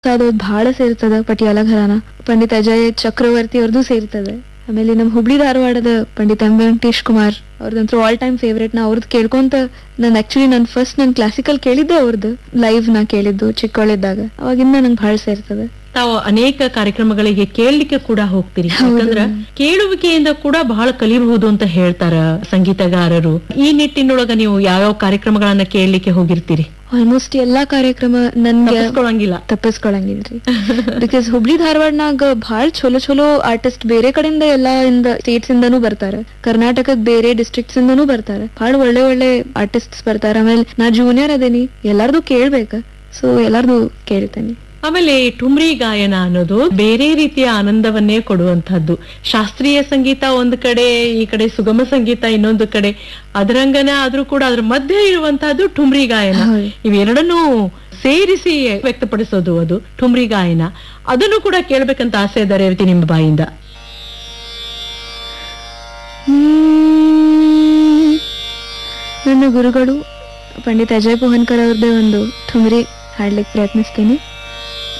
ಅದು ಬಹಳ ಸೇರ್ತದ ಪಟಿಯಾಲ ಘರಾನ ಪಂಡಿತ್ ಅಜಯ್ ಚಕ್ರವರ್ತಿ ಅವ್ರದ್ದು ಸೇರ್ತದೆ ಆಮೇಲೆ ನಮ್ ಹುಬ್ಳಿ ಧಾರವಾಡದ ಪಂಡಿತ್ ಎಂ ವೆಂಕಟೇಶ್ ಕುಮಾರ್ ಅವ್ರದಂತೂ ಆಲ್ ಟೈಮ್ ಫೇವ್ರೇಟ್ ನಾ ಅವ್ರದ್ದು ಕೇಳ್ಕೊಂತ ನಾನು ಆಕ್ಚುಲಿ ನಾನು ಫಸ್ಟ್ ನಾನು ಕ್ಲಾಸಿಕಲ್ ಕೇಳಿದ್ದೆ ಅವ್ರದ್ದು ಲೈವ್ ನಾ ಕೇಳಿದ್ದು ಚಿಕ್ಕವಳಿದ್ದಾಗ ಅವಾಗಿಂದ ನಂಗೆ ಬಹಳ ಸೇರ್ತದೆ ತಾವು ಅನೇಕ ಕಾರ್ಯಕ್ರಮಗಳಿಗೆ ಕೇಳಲಿಕ್ಕೆ ಕೂಡ ಹೋಗ್ತೀರಿ ಹೌದು. ಯಾಕಂದ್ರ ಕೇಳುವಿಕೆಯಿಂದ ಕೂಡ ಬಹಳ ಕಲಿಬಹುದು ಅಂತ ಹೇಳ್ತಾರ ಸಂಗೀತಗಾರರು ಈ ನಿಟ್ಟಿನೊಳಗ ನೀವು ಯಾವ್ಯಾವ ಕಾರ್ಯಕ್ರಮಗಳನ್ನ ಕೇಳಲಿಕ್ಕೆ ಹೋಗಿರ್ತೀರಿ ಆಲ್ಮೋಸ್ಟ್ ಎಲ್ಲಾ ಕಾರ್ಯಕ್ರಮ ನನ್ಗೆ ತಪ್ಪಿಸ್ಕೊಳಂಗಿಲ್ಲ ತಪ್ಪಿಸ್ಕೊಳಂಗಿಲ್ರಿ ಬಿಕಾಸ್ ಹುಬ್ಳಿ ಧಾರವಾಡನಾಗ ಭಾಳ ಚಲೋ ಚಲೋ ಆರ್ಟಿಸ್ಟ್ ಬೇರೆ ಕಡೆಯಿಂದ ಎಲ್ಲಾ ಇಂದ ಸ್ಟೇಟ್ಸ್ ಇಂದನೂ ಬರ್ತಾರೆ ಕರ್ನಾಟಕದ ಬೇರೆ ಡಿಸ್ಟ್ರಿಕ್ಟ್ಸ್ ಇಂದನೂ ಬರ್ತಾರೆ ಭಾಳ ಒಳ್ಳೆ ಒಳ್ಳೆ ಆರ್ಟಿಸ್ಟ್ಸ್ ಬರ್ತಾರೆ ಆಮೇಲೆ ನಾ ಜೂನಿಯರ್ ಅದೇನಿ ಎಲ್ಲಾರ್ದು ಕೇಳ್ಬೇಕ ಸೊ ಎಲ್ಲಾರ್ದು ಕೇಳ್ತೇನೆ ಆಮೇಲೆ ठुमरी ಗಾಯನ ಅನ್ನೋದು ಬೇರೆ ರೀತಿಯ ಆನಂದವನ್ನೇ ಕೊಡುವಂತಹದ್ದು ಶಾಸ್ತ್ರೀಯ ಸಂಗೀತ ಒಂದು ಕಡೆ ಈ ಕಡೆ ಸುಗಮ ಸಂಗೀತ ಇನ್ನೊಂದು ಕಡೆ ಅದರಂಗನ ಆದ್ರೂ ಕೂಡ ಅದ್ರ ಮಧ್ಯೆ ಇರುವಂತಹದ್ದು ठुमरी ಗಾಯನ ಹೌದು. ಇವೆರಡನ್ನೂ ಸೇರಿಸಿ ವ್ಯಕ್ತಪಡಿಸೋದು ಅದು ठुमरी ಗಾಯನ ಅದನ್ನು ಕೂಡ ಕೇಳ್ಬೇಕಂತ ಆಸೆ ಇದೆ ರೇವತಿ ನಿಮ್ಮ ಬಾಯಿಂದ ಹ್ಮ್. ನನ್ನ ಗುರುಗಳು ಪಂಡಿತ್ ಅಜಯ್ ಪೋಹನ್ಕರ್ ಅವ್ರದ್ದೇ ಒಂದು ಠುಮ್ರಿ ಹಾಡ್ಲಿಕ್ಕೆ ಪ್ರಯತ್ನಿಸ್ತೀನಿ